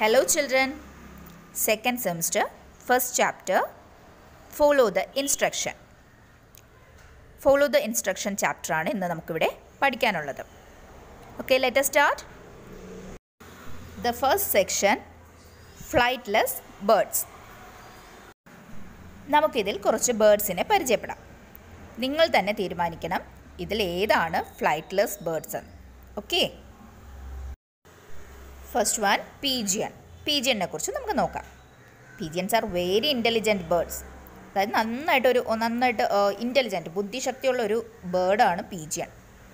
Hello, children. Second semester, first chapter. Follow the instruction. Follow the instruction ചാപ്റ്ററാണ് ഇന്ന് നമുക്കിവിടെ പഠിക്കാനുള്ളത് okay let start the first section flightless birds നമുക്കിതിൽ കുറച്ച് ബേർഡ്സിനെ പരിചയപ്പെടാം നിങ്ങൾ തന്നെ തീരുമാനിക്കണം ഇതിൽ ഏതാണ് ഫ്ലൈറ്റ്ലെസ് ബേർഡ്സ് എന്ന് ഓക്കെ ഫസ്റ്റ് വൺ പീജിയൻ പീജിയനെ കുറിച്ച് നമുക്ക് നോക്കാം pigeons are very intelligent birds അതായത് നന്നായിട്ട് ഒരു നന്നായിട്ട് ഇൻ്റലിജൻറ്റ് ബുദ്ധിശക്തിയുള്ള ഒരു ബേർഡാണ് pigeon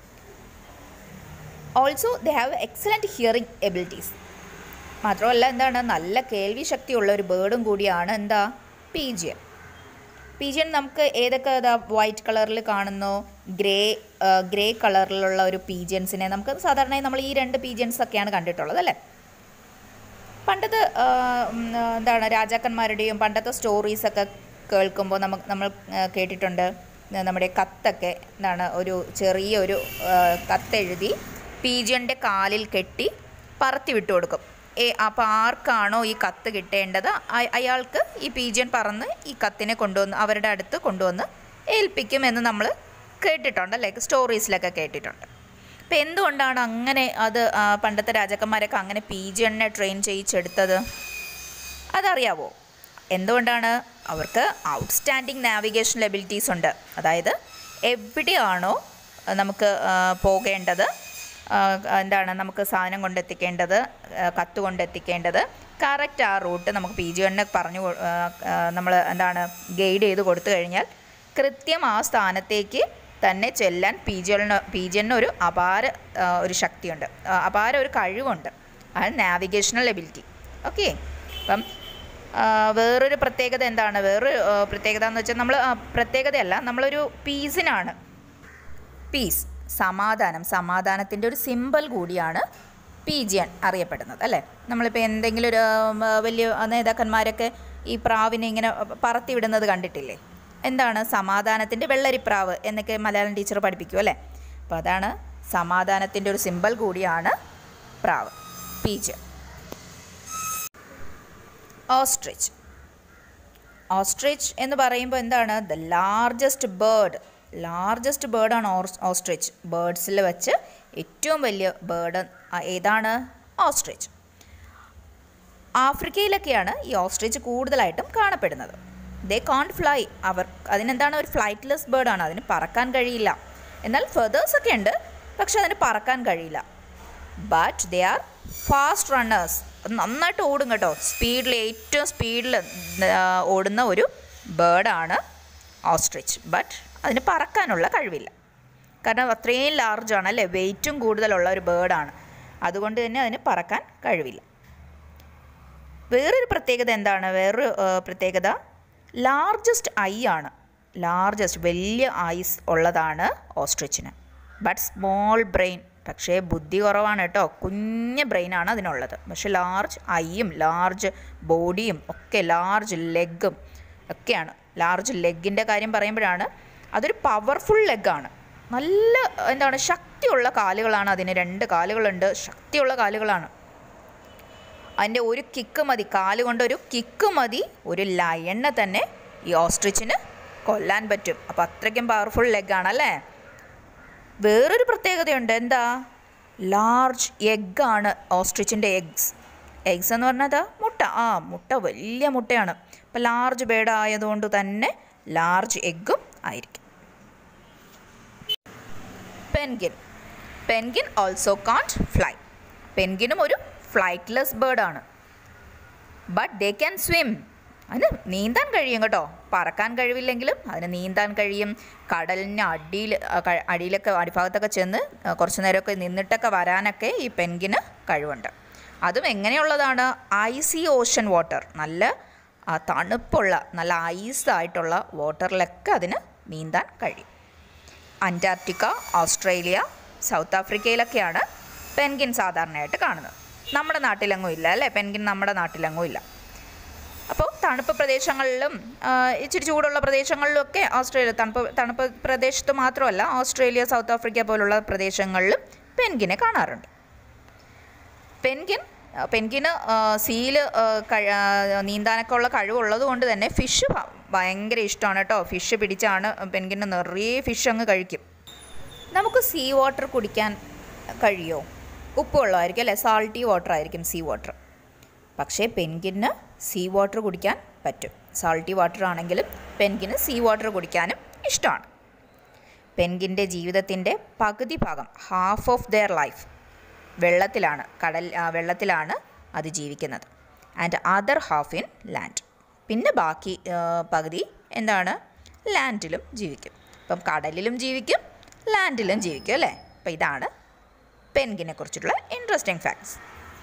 also they have excellent hearing abilities മാത്രമല്ല എന്താണ് നല്ല കേൾവി ശക്തിയുള്ള ഒരു ബേർഡും കൂടിയാണ് എന്താ പീജിയൻ പീജിയൻ നമുക്ക് ഏതൊക്കെ ഇതാ വൈറ്റ് കളറിൽ കാണുന്നു ഗ്രേ ഗ്രേ കളറിലുള്ള ഒരു പീജിയൻസിനെ നമുക്ക് സാധാരണയായി നമ്മൾ ഈ രണ്ട് പീജിയൻസ് ഒക്കെയാണ് കണ്ടിട്ടുള്ളത് അല്ലേ പണ്ടത്തെ എന്താണ് രാജാക്കന്മാരുടെയും പണ്ടത്തെ സ്റ്റോറീസൊക്കെ കേൾക്കുമ്പോൾ നമുക്ക് നമ്മൾ കേട്ടിട്ടുണ്ട് നമ്മുടെ കത്തൊക്കെ എന്താണ് ഒരു ചെറിയ ഒരു കത്തെഴുതി പീജിയൻ്റെ കാലിൽ കെട്ടി പറത്തി വിട്ടു കൊടുക്കും ഏ അപ്പോൾ ആർക്കാണോ ഈ കത്ത് കിട്ടേണ്ടത് അയാൾക്ക് ഈ പീജിയൻ പറന്ന് ഈ കത്തിനെ കൊണ്ടുവന്ന് അവരുടെ അടുത്ത് കൊണ്ടുവന്ന് ഏൽപ്പിക്കുമെന്ന് നമ്മൾ കേട്ടിട്ടുണ്ട് അല്ലേ സ്റ്റോറീസിലൊക്കെ കേട്ടിട്ടുണ്ട് അപ്പോൾ എന്തുകൊണ്ടാണ് അങ്ങനെ അത് പണ്ടത്തെ രാജാക്കന്മാരൊക്കെ അങ്ങനെ പീജിയനെ ട്രെയിൻ ചെയ്യിച്ചെടുത്തത് അതറിയാവോ എന്തുകൊണ്ടാണ് അവർക്ക് ഔട്ട്സ്റ്റാൻഡിങ് നാവിഗേഷൻ എബിലിറ്റീസ് ഉണ്ട് അതായത് എവിടെയാണോ നമുക്ക് പോകേണ്ടത് എന്താണ് നമുക്ക് സാധനം കൊണ്ടെത്തിക്കേണ്ടത് കത്ത് കൊണ്ടെത്തിക്കേണ്ടത് കറക്റ്റ് ആ റൂട്ട് നമുക്ക് പി ജി എണ്ണെ പറഞ്ഞു നമ്മൾ എന്താണ് ഗൈഡ് ചെയ്ത് കൊടുത്തു കഴിഞ്ഞാൽ കൃത്യം ആ സ്ഥാനത്തേക്ക് തന്നെ ചെല്ലാൻ pigeon pigeon ഒരു അപാര ഒരു ശക്തിയുണ്ട് അപാര ഒരു കഴിവുണ്ട് അത് നാവിഗേഷണൽ എബിലിറ്റി ഓക്കെ അപ്പം വേറൊരു പ്രത്യേകത എന്താണ് വേറൊരു പ്രത്യേകത എന്ന് വെച്ചാൽ നമ്മൾ പ്രത്യേകതയല്ല നമ്മളൊരു പീസിനാണ് പീസ് സമാധാനം സമാധാനത്തിൻ്റെ ഒരു സിമ്പൽ കൂടിയാണ് പീജിയൻ അറിയപ്പെടുന്നത് അല്ലേ നമ്മളിപ്പോൾ എന്തെങ്കിലും ഒരു വലിയ നേതാക്കന്മാരൊക്കെ ഈ പ്രാവിനെ ഇങ്ങനെ പറത്തി വിടുന്നത് കണ്ടിട്ടില്ലേ എന്താണ് സമാധാനത്തിൻ്റെ വെള്ളരിപ്രാവ് എന്നൊക്കെ മലയാളം ടീച്ചർ പഠിപ്പിക്കും അല്ലേ അപ്പോൾ അതാണ് സമാധാനത്തിൻ്റെ ഒരു സിമ്പൽ കൂടിയാണ് പ്രാവ് പീജിയൻ ഓസ്ട്രിച്ച് ഓസ്ട്രിച്ച് എന്ന് പറയുമ്പോൾ എന്താണ് ദ ലാർജസ്റ്റ് ബേർഡ് ലാർജസ്റ്റ് ബേർഡാണ് ഓസ്ട്രിച്ച് ബേർഡ്സിൽ വെച്ച് ഏറ്റവും വലിയ ബേർഡ് ഏതാണ് ഓസ്ട്രിച്ച് ആഫ്രിക്കയിലൊക്കെയാണ് ഈ ഓസ്ട്രിച്ച് കൂടുതലായിട്ടും കാണപ്പെടുന്നത് ദേ കോൺ ഫ്ലൈ അവർ അതിനെന്താണ് ഒരു ഫ്ലൈറ്റ്ലെസ് ബേർഡാണ് അതിന് പറക്കാൻ കഴിയില്ല എന്നാൽ ഫെതേഴ്സ് ഒക്കെ ഉണ്ട് പക്ഷെ അതിന് പറക്കാൻ കഴിയില്ല but they are fast runners നന്നായിട്ട് ഓടും കേട്ടോ സ്പീഡിൽ ഏറ്റവും സ്പീഡിൽ ഓടുന്ന ഒരു ബേർഡാണ് ഓസ്ട്രിച്ച് ബട്ട് അതിന് പറക്കാനുള്ള കഴിവില്ല കാരണം അത്രയും ലാർജാണ് അല്ലേ വെയിറ്റും കൂടുതലുള്ള ഒരു ബേർഡാണ് അതുകൊണ്ട് തന്നെ അതിന് പറക്കാൻ കഴിവില്ല വേറൊരു പ്രത്യേകത എന്താണ് വേറൊരു പ്രത്യേകത ലാർജസ്റ്റ് ഐ ആണ് ലാർജസ്റ്റ് വലിയ ഐസ് ഉള്ളതാണ് ഓസ്ട്രിച്ചിന് ബട്ട് സ്മോൾ ബ്രെയിൻ പക്ഷേ ബുദ്ധി കുറവാണ് കേട്ടോ കുഞ്ഞ് ബ്രെയിനാണ് അതിനുള്ളത് പക്ഷേ ലാർജ് ഐയും ലാർജ് ബോഡിയും ഒക്കെ ലാർജ് ലെഗും ഒക്കെയാണ് ലാർജ് ലെഗിൻ്റെ കാര്യം പറയുമ്പോഴാണ് അതൊരു പവർഫുൾ ലെഗാണ് നല്ല എന്താണ് ശക്തിയുള്ള കാലുകളാണ് അതിന് രണ്ട് കാലുകളുണ്ട് ശക്തിയുള്ള കാലുകളാണ് അതിൻ്റെ ഒരു കിക്ക് മതി കാല് കൊണ്ട് ഒരു കിക്ക് മതി ഒരു ലയണ്ണെ തന്നെ ഈ ഓസ്ട്രിച്ചിന് കൊല്ലാൻ പറ്റും അപ്പോൾ അത്രയ്ക്കും പവർഫുൾ ലെഗാണ് അല്ലേ വേറൊരു പ്രത്യേകതയുണ്ട് എന്താ ലാർജ് എഗ്ഗാണ് ഓസ്ട്രിച്ചിൻ്റെ എഗ്സ് എഗ്സ് എന്ന് പറഞ്ഞത് മുട്ട ആ മുട്ട വലിയ മുട്ടയാണ് അപ്പോൾ ലാർജ് ബേഡ് ആയതുകൊണ്ട് തന്നെ ലാർജ് എഗ്ഗും ആയിരിക്കും penguin penguin also can't fly പെൻഗിനും ഒരു ഫ്ലൈറ്റ്ലെസ് ബേർഡാണ് ബട്ട് ദേ ക്യാൻ സ്വിം അതിന് നീന്താൻ കഴിയും കേട്ടോ പറക്കാൻ കഴിവില്ലെങ്കിലും അതിന് നീന്താൻ കഴിയും കടലിന് അടിയിൽ അടിയിലൊക്കെ അടിഭാഗത്തൊക്കെ ചെന്ന് കുറച്ച് നേരമൊക്കെ നിന്നിട്ടൊക്കെ വരാനൊക്കെ ഈ പെൻഗിന് കഴിവുണ്ട് അതും എങ്ങനെയുള്ളതാണ് ഐസി ഓഷൻ വാട്ടർ നല്ല തണുപ്പുള്ള നല്ല ഐസായിട്ടുള്ള വാട്ടറിലൊക്കെ അതിന് നീന്താൻ കഴിയും അന്റാർട്ടിക്ക ഓസ്ട്രേലിയ സൗത്ത് ആഫ്രിക്കയിലൊക്കെയാണ് പെൻഗിൻ സാധാരണയായിട്ട് കാണുന്നത് നമ്മുടെ നാട്ടിലെങ്ങും ഇല്ല അല്ലേ പെൻഗിൻ നമ്മുടെ നാട്ടിലെങ്ങും ഇല്ല അപ്പോൾ തണുപ്പ് പ്രദേശങ്ങളിലും ഇച്ചിരി ചൂടുള്ള പ്രദേശങ്ങളിലും ഒക്കെ ഓസ്ട്രേലിയ തണുപ്പ് തണുപ്പ് പ്രദേശത്ത് മാത്രമല്ല ഓസ്ട്രേലിയ സൗത്ത് ആഫ്രിക്ക പോലുള്ള പ്രദേശങ്ങളിലും പെൻഗിനെ കാണാറുണ്ട് പെൻഗിൻ പെൻകിന് സീല് നീന്താനൊക്കെ ഉള്ള കഴിവുള്ളത് കൊണ്ട് തന്നെ ഫിഷ് ഭയങ്കര ഇഷ്ടമാണ് കേട്ടോ ഫിഷ് പിടിച്ചാണ് പെൻകിന് നിറയെ ഫിഷ് അങ്ങ് കഴിക്കും നമുക്ക് സീ വാട്ടർ കുടിക്കാൻ കഴിയുമോ ഉപ്പ് വെള്ളമായിരിക്കും അല്ലേ സാൾട്ടി വാട്ടർ ആയിരിക്കും സീ വാട്ടർ പക്ഷേ പെൻകിന് സീ വാട്ടർ കുടിക്കാൻ പറ്റും സാൾട്ടി വാട്ടർ ആണെങ്കിലും പെൻകിന് സീ വാട്ടർ കുടിക്കാനും ഇഷ്ടമാണ് പെൻകിൻ്റെ ജീവിതത്തിൻ്റെ പകുതി ഭാഗം ഹാഫ് ഓഫ് ദെയർ ലൈഫ് വെള്ളത്തിലാണ് കടൽ ആ, വെള്ളത്തിലാണ് അത് ജീവിക്കുന്നത് and other half in land പിന്നെ ബാക്കി ആ, പകുതി എന്താണ് ലാൻഡിലും ജീവിക്കും അപ്പം കടലിലും ജീവിക്കും ലാൻഡിലും ജീവിക്കും അല്ലേ അപ്പം ഇതാണ് പെൻഗിനെ കുറിച്ചിട്ടുള്ള ഇൻട്രസ്റ്റിംഗ് ഫാക്ട്സ്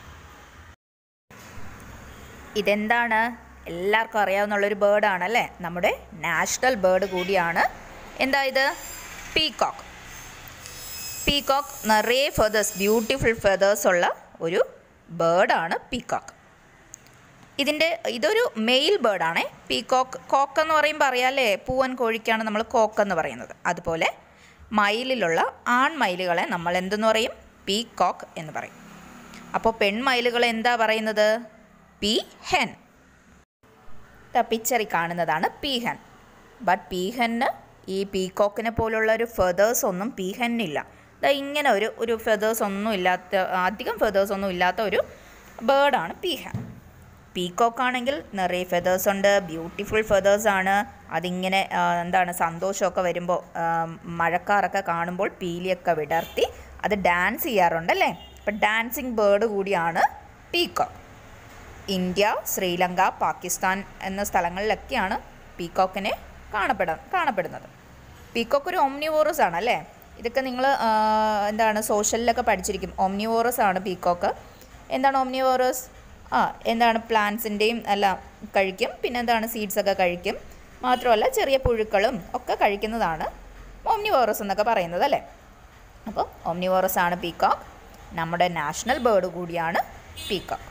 ഇതെന്താണ് എല്ലാവർക്കും അറിയാവുന്നുള്ളൊരു ബേർഡാണ് അല്ലേ നമ്മുടെ നാഷണൽ ബേർഡ് കൂടിയാണ് എന്താ ഇത് പീകോക്ക് പീകോക്ക് നിറയെ ഫെതേഴ്സ് ബ്യൂട്ടിഫുൾ ഫെതേഴ്സ് ഉള്ള ഒരു ബേർഡാണ് പീകോക്ക് ഇതിൻ്റെ ഇതൊരു മെയിൽ ബേർഡാണേ പീകോക്ക് കോക്ക് എന്ന് പറയുമ്പോൾ അറിയാമല്ലേ പൂവൻ കോഴിക്കാണ് നമ്മൾ കോക്ക് എന്ന് പറയുന്നത് അതുപോലെ മയിലിലുള്ള ആൺമയിലുകളെ നമ്മൾ എന്തെന്ന് പറയും പീകോക്ക് എന്ന് പറയും അപ്പോൾ പെൺമയിലുകളെ എന്താ പറയുന്നത് പി ഹെൻ പിക്ചറിൽ കാണുന്നതാണ് പീഹൻ ബട്ട് പീഹന് ഈ പീകോക്കിനെ പോലുള്ള ഒരു ഫെതേഴ്സ് ഒന്നും പീഹനില്ല ദാ ഇങ്ങനെ ഒരു ഒരു ഫെതേഴ്സ് ഒന്നും ഇല്ലാത്ത അധികം ഫെതേഴ്സ് ഒന്നും ഇല്ലാത്ത ഒരു ബേർഡാണ് പീഹൻ പീകോക്ക് ആണെങ്കിൽ നിറയെ ഫെതേഴ്സ് ഉണ്ട് ബ്യൂട്ടിഫുൾ ഫെതേഴ്സ് ആണ് അതിങ്ങനെ ആ, എന്താണ് സന്തോഷമൊക്കെ വരുമ്പോൾ ആ, മഴക്കാറൊക്കെ കാണുമ്പോൾ പീലിയൊക്കെ വിടർത്തി അത് ഡാൻസ് ചെയ്യാറുണ്ടല്ലേ അപ്പം ഡാൻസിങ് ബേർഡ് കൂടിയാണ് പീകോക്ക് ഇന്ത്യ ശ്രീലങ്ക പാകിസ്ഥാൻ എന്ന സ്ഥലങ്ങളിലൊക്കെയാണ് പീകോക്കിനെ കാണപ്പെടാൻ കാണപ്പെടുന്നത് പീകോക്ക് ഒരു ഓംനിവോറസ് ആണ് അല്ലേ ഇതൊക്കെ നിങ്ങൾ എന്താണ് സോഷ്യലിലൊക്കെ പഠിച്ചിരിക്കും ഓംനിവോറസ് ആണ് പീകോക്ക് എന്താണ് ഓംനിവോറസ് ആ എന്താണ് പ്ലാന്റ്സിൻ്റെയും എല്ലാം കഴിക്കും പിന്നെ എന്താണ് സീഡ്സ് ഒക്കെ കഴിക്കും മാത്രമല്ല ചെറിയ പുഴുക്കളും ഒക്കെ കഴിക്കുന്നതാണ് ഓംനിവോറസ് എന്നൊക്കെ പറയുന്നത് അല്ലേ അപ്പോൾ ഓംനിവോറസ് ആണ് പീകോക്ക് നമ്മുടെ നാഷണൽ ബേർഡ് കൂടിയാണ് പീകോക്ക്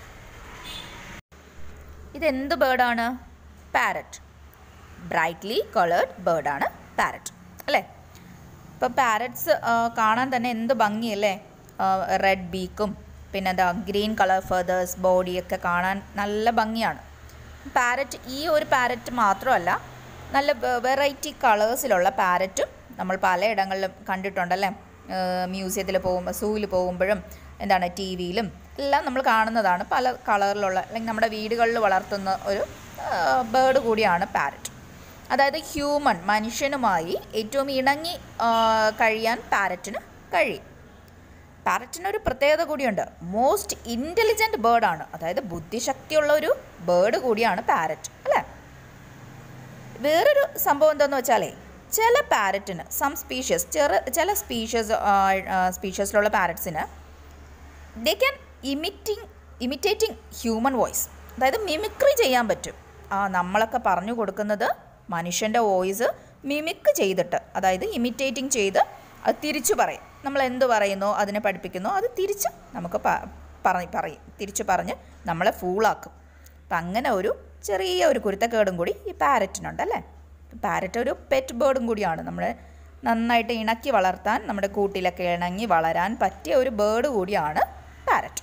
ഇതെന്ത് ബേർഡാണ് പാരറ്റ് ബ്രൈറ്റ്ലി കളേർഡ് ബേർഡാണ് പാരറ്റ് അല്ലേ ഇപ്പോൾ പാരറ്റ്സ് കാണാൻ തന്നെ എന്ത് ഭംഗിയല്ലേ റെഡ് ബീക്കും പിന്നെ എന്താ ഗ്രീൻ കളർ ഫെതേഴ്സ് ബോഡിയൊക്കെ കാണാൻ നല്ല ഭംഗിയാണ് പാരറ്റ് ഈ ഒരു പാരറ്റ് മാത്രമല്ല നല്ല വെറൈറ്റി കളേഴ്സിലുള്ള പാരറ്റും നമ്മൾ പലയിടങ്ങളിലും കണ്ടിട്ടുണ്ടല്ലേ മ്യൂസിയത്തിൽ പോകുമ്പോൾ സൂവിൽ പോകുമ്പോഴും എന്താണ് ടി വിയിലും എല്ലാം നമ്മൾ കാണുന്നതാണ് പല കളറിലുള്ള അല്ലെങ്കിൽ നമ്മുടെ വീടുകളിൽ വളർത്തുന്ന ഒരു ബേർഡ് കൂടിയാണ് പാരറ്റ് അതായത് ഹ്യൂമൻ മനുഷ്യനുമായി ഏറ്റവും ഇണങ്ങി ആ, കഴിയാൻ പാരറ്റിന് കഴിയും പാരറ്റിന് ഒരു പ്രത്യേകത കൂടിയുണ്ട് മോസ്റ്റ് ഇൻ്റലിജൻറ്റ് ബേർഡാണ് അതായത് ബുദ്ധിശക്തിയുള്ള ഒരു ബേർഡ് കൂടിയാണ് പാരറ്റ് അല്ലേ വേറൊരു സംഭവം എന്താണെന്ന് വെച്ചാലേ ചില പാരറ്റിന് സം സ്പീഷ്യസ് ചെറു ചില സ്പീഷ്യസ് സ്പീഷ്യസിലുള്ള പാരറ്റ്സിന് they can imiting imitating human voice അതായത് മിമിക്രി ചെയ്യാൻ പറ്റും ആ നമ്മളൊക്കെ പറഞ്ഞു കൊടുക്കുന്നത് മനുഷ്യൻ്റെ വോയിസ് മിമിക്ക് ചെയ്തിട്ട് അതായത് ഇമിറ്റേറ്റിംഗ് ചെയ്ത് അത് തിരിച്ചു പറയും നമ്മൾ എന്ത് പറയുന്നോ അതിനെ പഠിപ്പിക്കുന്നോ അത് തിരിച്ച് നമുക്ക് പ- പറ- പറയും തിരിച്ചു പറഞ്ഞ് നമ്മളെ ഫൂളാക്കും അപ്പം അങ്ങനെ ഒരു ചെറിയ ഒരു കുരുത്തക്കേടും കൂടി ഈ പാരറ്റിനുണ്ട് അല്ലേ പാരറ്റ് ഒരു പെറ്റ് ബേർഡും കൂടിയാണ് നമ്മളെ നന്നായിട്ട് ഇണക്കി വളർത്താൻ നമ്മുടെ കൂട്ടിലൊക്കെ ഇണങ്ങി വളരാൻ പറ്റിയ ഒരു ബേർഡ് കൂടിയാണ് പാരറ്റ്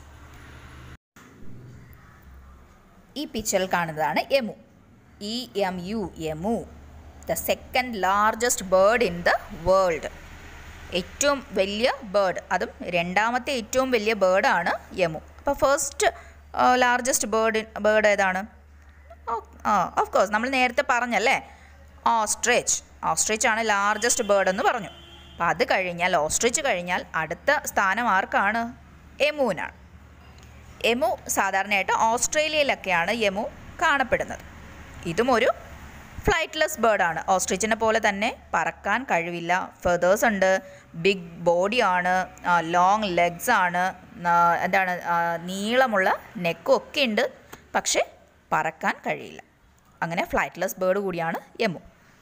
ഈ പിക്ചറിൽ കാണുന്നതാണ് emu E M U emu the second largest bird in the world ഏറ്റവും വലിയ ബേർഡ് അതും രണ്ടാമത്തെ ഏറ്റവും വലിയ ബേർഡാണ് യമു അപ്പോൾ ഫസ്റ്റ് ലാർജസ്റ്റ് ബേർഡ് ബേർഡ് ഏതാണ് ആ ഓഫ് കോഴ്സ് നമ്മൾ നേരത്തെ പറഞ്ഞല്ലേ ഓസ്ട്രിച്ച് ഓസ്ട്രിച്ച് ആണ് ലാർജസ്റ്റ് ബേർഡ് എന്ന് പറഞ്ഞു അപ്പോൾ അത് കഴിഞ്ഞാൽ ഓസ്ട്രിച്ച് കഴിഞ്ഞാൽ അടുത്ത സ്ഥാനം ആർക്കാണ് എമുവിനാണ് എമു സാധാരണയായിട്ട് ഓസ്ട്രേലിയയിലൊക്കെയാണ് യമു കാണപ്പെടുന്നത് ഇതും ഒരു ഫ്ലൈറ്റ്ലെസ് ബേർഡാണ് ഓസ്ട്രിച്ചിനെ പോലെ തന്നെ പറക്കാൻ കഴിവില്ല ഫെതേഴ്സ് ഉണ്ട് ബിഗ് ബോഡിയാണ് ലോങ് ലെഗ്സ് ആണ് ആ, എന്താണ് ആ, നീളമുള്ള നെക്കും ഒക്കെ ഉണ്ട് പക്ഷേ പറക്കാൻ കഴിയില്ല അങ്ങനെ ഫ്ലൈറ്റ്ലെസ് ബേർഡ് കൂടിയാണ് യമു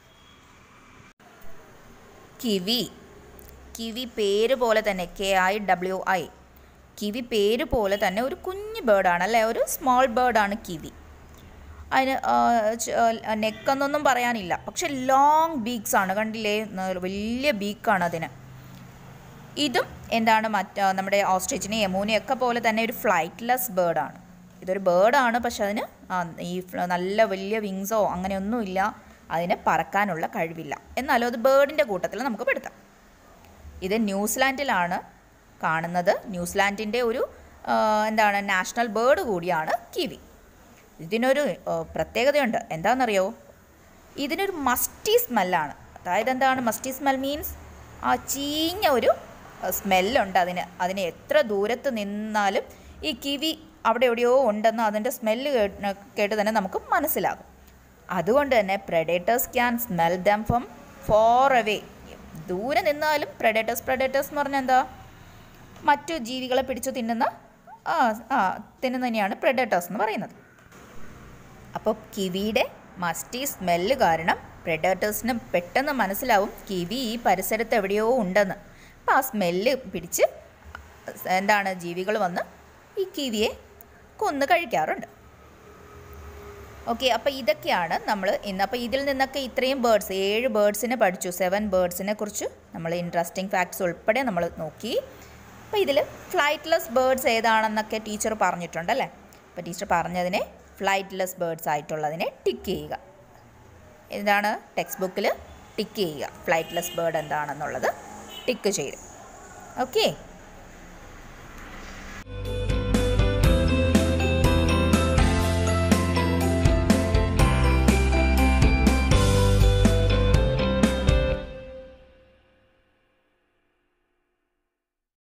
കിവി കിവി പേര് പോലെ തന്നെ K I W I kiwi പേര് പോലെ തന്നെ ഒരു കുഞ്ഞു ബേർഡാണ് അല്ലേ ഒരു സ്മോൾ ബേർഡാണ് കിവി അതിന് നെക്കെന്നൊന്നും പറയാനില്ല പക്ഷെ ലോങ് ബീക്സ് ആണ് കണ്ടില്ലേ ന- വലിയ ബീക്കാണ് അതിന് ഇതും എന്താണ് മറ്റ് നമ്മുടെ ഓസ്ട്രിച്ചിനെ യമൂനയൊക്കെ പോലെ തന്നെ ഒരു ഫ്ലൈറ്റ്ലെസ് ബേർഡാണ് ഇതൊരു ബേർഡാണ് പക്ഷെ അതിന് ആ, ഈ ഫ്ല- നല്ല വലിയ വിങ്സോ അങ്ങനെയൊന്നുമില്ല അതിന് പറക്കാനുള്ള കഴിവില്ല എന്നാലും അത് ബേർഡിൻ്റെ കൂട്ടത്തിൽ നമുക്ക് പെടുത്താം ഇത് ന്യൂസിലാൻഡിലാണ് കാണുന്നത് ന്യൂസിലാൻഡിൻ്റെ ഒരു ആ, എന്താണ് നാഷണൽ ബേർഡ് കൂടിയാണ് കിവി ഇതിനൊരു ആ, പ്രത്യേകതയുണ്ട് എന്താണെന്നറിയോ ഇതിനൊരു മസ്റ്റി സ്മെല്ലാണ് അതായത് എന്താണ് മസ്റ്റി സ്മെൽ മീൻസ് ആ ചീഞ്ഞ ഒരു സ്മെല്ലുണ്ട് അതിന് അതിന് എത്ര ദൂരത്ത് നിന്നാലും ഈ കിവി അവിടെ എവിടെയോ ഉണ്ടെന്ന് അതിൻ്റെ സ്മെല്ല് കേട്ട് കേട്ട് തന്നെ നമുക്ക് മനസ്സിലാകും അതുകൊണ്ട് തന്നെ predators can smell them from far away ദൂരെ നിന്നാലും പ്രഡേറ്റേഴ്സ് പ്രഡേറ്റേഴ്സ് എന്ന് പറഞ്ഞാൽ എന്താ മറ്റു ജീവികളെ പിടിച്ചു തിന്നുന്ന ആ ആ തിന്നുന്നതിനെയാണ് പ്രഡേറ്റേഴ്സ് എന്ന് പറയുന്നത് അപ്പോൾ കിവിയുടെ മസ്റ്റി സ്മെല്ല് കാരണം പ്രെഡേറ്റേഴ്സിന് പെട്ടെന്ന് മനസ്സിലാവും കിവി ഈ പരിസരത്ത് എവിടെയോ ഉണ്ടെന്ന് അപ്പോൾ ആ സ്മെല്ല് പിടിച്ച് എന്താണ് ജീവികൾ വന്ന് ഈ കിവിയെ കൊന്ന് കഴിക്കാറുണ്ട് ഓക്കെ അപ്പോൾ ഇതൊക്കെയാണ് നമ്മൾ ഇന്ന് അപ്പോൾ ഇതിൽ നിന്നൊക്കെ ഇത്രയും ബേർഡ്സ് ഏഴ് ബേർഡ്സിനെ പഠിച്ചു സെവൻ ബേർഡ്സിനെ കുറിച്ച് നമ്മൾ ഇൻട്രസ്റ്റിംഗ് ഫാക്ട്സ് ഉൾപ്പെടെ നമ്മൾ നോക്കി അപ്പോൾ ഇതിൽ ഫ്ലൈറ്റ്ലെസ് ബേർഡ്സ് ഏതാണെന്നൊക്കെ ടീച്ചർ പറഞ്ഞിട്ടുണ്ടല്ലേ അപ്പോൾ ടീച്ചർ പറഞ്ഞതിനെ ഫ്ലൈറ്റ്ലെസ് ബേർഡ്സ് ആയിട്ടുള്ളതിനെ ടിക്ക് ചെയ്യുക എന്താണ് ടെക്സ്റ്റ് ബുക്കിൽ ടിക്ക് ചെയ്യുക ഫ്ലൈറ്റ്ലെസ് ബേർഡ് എന്താണെന്നുള്ളത് ടിക്ക് ചെയ്ത് ഓക്കെ